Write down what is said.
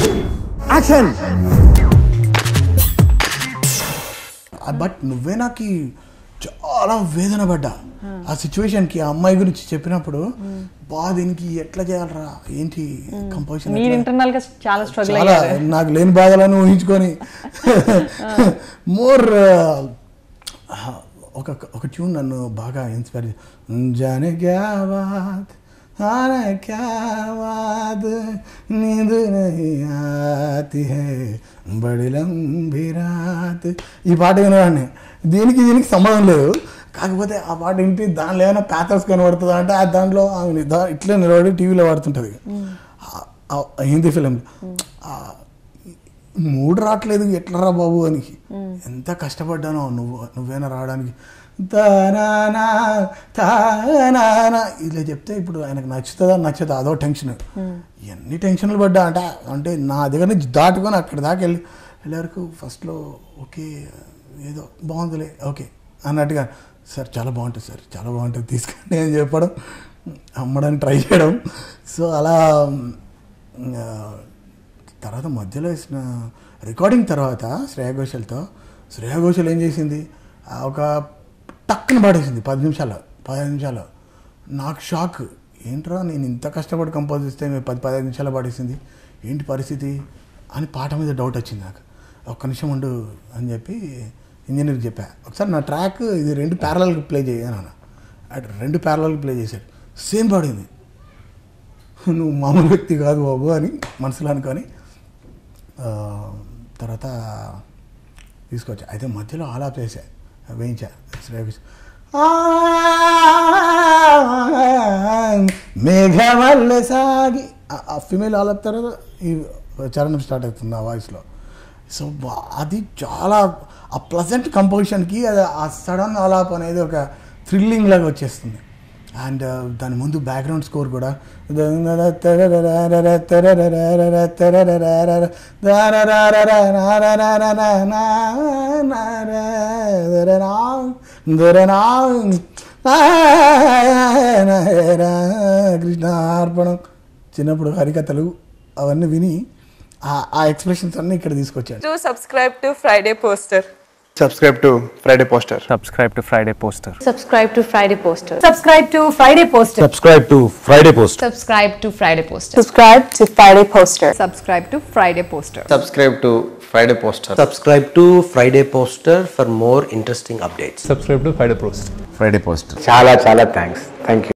Action but నువ్వే నాకు చాలా వేదన పడ్డా ఆ సిచ్యువేషన్కి ఆ అమ్మాయి గురించి చెప్పినప్పుడు బా దీనికి ఎట్లా చేయాలరా ఏంటి కంపోజిషన్ మీరు ఇంటర్నల్ గా చాలా స్ట్రగుల్ చాలా అయ్యారు నాకు లేని బాధలను ఊహించుకొని మోర్ ఒక ఒక ట్యూన్ నన్ను బాగా ఇన్స్పైర్ జానే క్యా బాత్ ఆనే క్యా బాత్ నీంద్ నహీ ఆతి హై బడి లంబీ రాత్ ఈ పాట వినవాడిని దీనికి దీనికి సంబంధం లేదు కాకపోతే ఆ పాట వింటే దానిలో ఏమైనా ప్యాథర్స్ కనబడుతుందా అంటే ఆ దాంట్లో ఆమె నిదా- ఇట్లే నిలబడి టీవీలో పడుతుంటుంది ఆ- ఆ హిందీ ఫిలిం మూడు రావట్లేదు ఎట్లా రా బాబు అని ఎంత కష్టపడ్డానో నువ్వు నువ్వేనా రావడానికి తానానా, తానానా ఇలా చెప్తే ఇప్పుడు ఆయనకు నచ్చుతుందా నచ్చదా అదో టెన్షన్ ఎన్ని టెన్షన్లు పడ్డా అంటే అంటే నా దగ్గర నుంచి దాటుకొని అక్కడ దాకా వెళ్ళి వెళ్ళే వరకు ఫస్ట్లో ఓకే ఏదో బాగుందిలే ఓకే అన్నట్టుగా సార్ చాలా బాగుంటుంది సార్ చాలా బాగుంటుంది తీసుకోండి అని చెప్పడం అమ్మడానికి ట్రై చేయడం సో అలా ఆ, తర్వాత మధ్యలో వేసిన రికార్డింగ్ తర్వాత శ్రేయా ఘోషల్తో శ్రేయా ఘోషల్ ఏం చేసింది ఆ ఒక టక్కున పాడేసింది పది నిమిషాలు పదిహేను నిమిషాలు నాకు షాక్ ఏంట్రా నేను ఇంత కష్టపడి కంపోజ్ చేస్తే మీరు పది పదిహేను నిమిషాలు పాడేసింది ఏంటి పరిస్థితి అని పాట మీద డౌట్ వచ్చింది నాకు ఒక్క నిమిషం ఉండు అని చెప్పి ఇంజనీర్కి చెప్పా ఒకసారి నా ట్రాక్ ఇది రెండు ప్యారలల్కి ప్లే చేయను అటు రెండు ప్యారలల్కి ప్లే చేశాడు సేమ్ పాడింది నువ్వు మామూలు వ్యక్తి కాదు బాబు అని మనసులో అనుకొని ఆ, తర్వాత తీసుకొచ్చా అయితే మధ్యలో ఆలాప్ చేసా వేయించా శ్రేయస్ మేఘవల్లె సాగి ఆ- ఆ ఫిమేల్ ఆలాప్ తర్వాత ఈ చరణం స్టార్ట్ అవుతుంది ఆ వాయిస్లో సో బా- అది చాలా ఆ ప్లజెంట్ కంపోజిషన్కి అది ఆ సడన్ ఆలాప్ అనేది ఒక థ్రిల్లింగ్ లాగా వచ్చేస్తుంది అండ్ దాని ముందు బ్యాక్గ్రౌండ్ స్కోర్ కూడా కృష్ణార్పణం చిన్నప్పుడు హరికథలు అవన్నీ విని ఆ- ఆ ఎక్స్ప్రెషన్స్ అన్నీ ఇక్కడ తీసుకొచ్చాడు Do subscribe to Friday Poster. subscribe to Friday Poster. subscribe to Friday Poster. Subscribe to Friday Poster. Subscribe to Friday Poster. subscribe to Friday Post. Subscribe to Friday Poster. Subscribe to Friday Poster. Subscribe to Friday Poster. Subscribe to Friday Poster. Subscribe to Friday Poster for more interesting updates. Subscribe to Friday Post. Friday Poster. చాలా చాలా thanks thank you